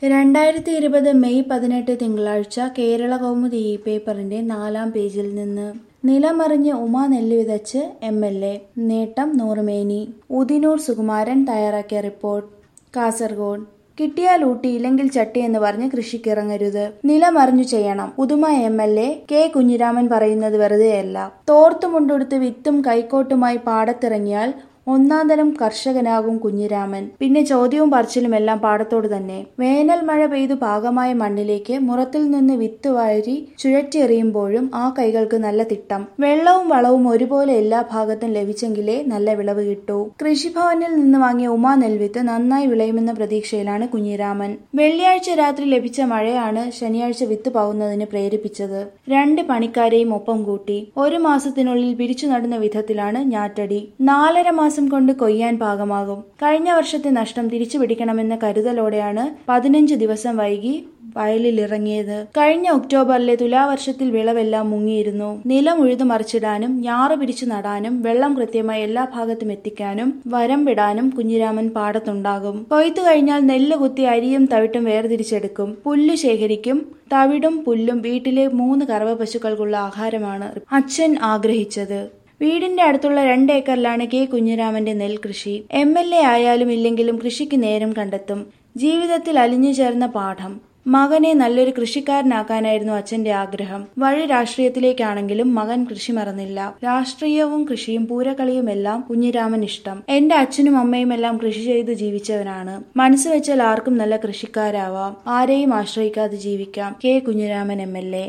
രണ്ടായിരത്തി ഇരുപത് മെയ് പതിനെട്ട് തിങ്കളാഴ്ച കേരള കൗമുദി ഇ പേപ്പറിന്റെ നാലാം പേജിൽ നിന്ന് നിലമറിഞ്ഞ് ഉമാ നെല്ല് വിതച്ച് എം എൽ എ നേട്ടം നൂറുമേനി ഉദിനൂർ സുകുമാരൻ തയ്യാറാക്കിയ റിപ്പോർട്ട് കാസർഗോഡ് കിട്ടിയാൽ ഊട്ടി ഇല്ലെങ്കിൽ ചട്ടി എന്ന് പറഞ്ഞ് കൃഷിക്കിറങ്ങരുത് നിലമറിഞ്ഞു ചെയ്യണം Uduma M L A K Kunhiraman പറയുന്നത് വെറുതെയല്ല തോർത്തുമുണ്ടെടുത്ത് വിത്തും കൈക്കോട്ടുമായി പാടത്തിറങ്ങിയാൽ ഒന്നാം തരം കർഷകനാകും കുഞ്ഞിരാമൻ പിന്നെ ചോദ്യവും പറച്ചിലും എല്ലാം പാടത്തോട് തന്നെ വേനൽ മഴ പെയ്തു പാകമായ മണ്ണിലേക്ക് മുറത്തിൽ നിന്ന് വിത്ത് വാരി ചുഴറ്റിയെറിയുമ്പോഴും ആ കൈകൾക്ക് നല്ല തിട്ടം വെള്ളവും വളവും ഒരുപോലെ എല്ലാ ഭാഗത്തും ലഭിച്ചെങ്കിലേ നല്ല വിളവ് കിട്ടൂ കൃഷിഭവനിൽ നിന്ന് വാങ്ങിയ ഉമാ നെൽവിത്ത് നന്നായി വിളയുമെന്ന പ്രതീക്ഷയിലാണ് കുഞ്ഞിരാമൻ വെള്ളിയാഴ്ച രാത്രി ലഭിച്ച മഴയാണ് ശനിയാഴ്ച വിത്ത് പാവുന്നതിന് പ്രേരിപ്പിച്ചത് രണ്ട് പണിക്കാരെയും ഒപ്പം കൂട്ടി ഒരു മാസത്തിനുള്ളിൽ പിരിച്ചു നടുന്ന വിധത്തിലാണ് ഞാറ്റടി നാലര മാസം കൊണ്ട് കൊയ്യാൻ പാകമാകും കഴിഞ്ഞ വർഷത്തെ നഷ്ടം തിരിച്ചു പിടിക്കണമെന്ന കരുതലോടെയാണ് പതിനഞ്ച് ദിവസം വൈകി വയലിലിറങ്ങിയത് കഴിഞ്ഞ ഒക്ടോബറിലെ തുലാവർഷത്തിൽ വിളവെല്ലാം മുങ്ങിയിരുന്നു നിലം ഉഴുതു മറിച്ചിടാനും ഞാറ് പിടിച്ചു നടാനും വെള്ളം കൃത്യമായി എല്ലാ ഭാഗത്തും എത്തിക്കാനും വരമ്പിടാനും കുഞ്ഞിരാമൻ പാടത്തുണ്ടാകും കൊയ്ത്തു കഴിഞ്ഞാൽ നെല്ല് കുത്തി അരിയും തവിട്ടും വേർതിരിച്ചെടുക്കും പുല്ല് ശേഖരിക്കും തവിടും പുല്ലും വീട്ടിലെ മൂന്ന് കറവ പശുക്കൾക്കുള്ള ആഹാരമാണ് അച്ഛൻ ആഗ്രഹിച്ചത് വീടിന്റെ അടുത്തുള്ള രണ്ട് ഏക്കറിലാണ് കെ കുഞ്ഞിരാമന്റെ നെൽകൃഷി എം എൽ എ ആയാലും ഇല്ലെങ്കിലും കൃഷിക്ക് നേരം കണ്ടെത്തും ജീവിതത്തിൽ അലിഞ്ഞു ചേർന്ന പാഠം മകനെ നല്ലൊരു കൃഷിക്കാരനാക്കാനായിരുന്നു അച്ഛന്റെ ആഗ്രഹം വഴി രാഷ്ട്രീയത്തിലേക്കാണെങ്കിലും മകൻ കൃഷി മറന്നില്ല രാഷ്ട്രീയവും കൃഷിയും പൂരക്കളിയും എല്ലാം കുഞ്ഞിരാമൻ ഇഷ്ടം എന്റെ അച്ഛനും അമ്മയും എല്ലാം കൃഷി ചെയ്ത് ജീവിച്ചവനാണ് മനസ്സ് വെച്ചാൽ ആർക്കും നല്ല കൃഷിക്കാരാവാം ആരെയും ആശ്രയിക്കാതെ ജീവിക്കാം K Kunhiraman M L A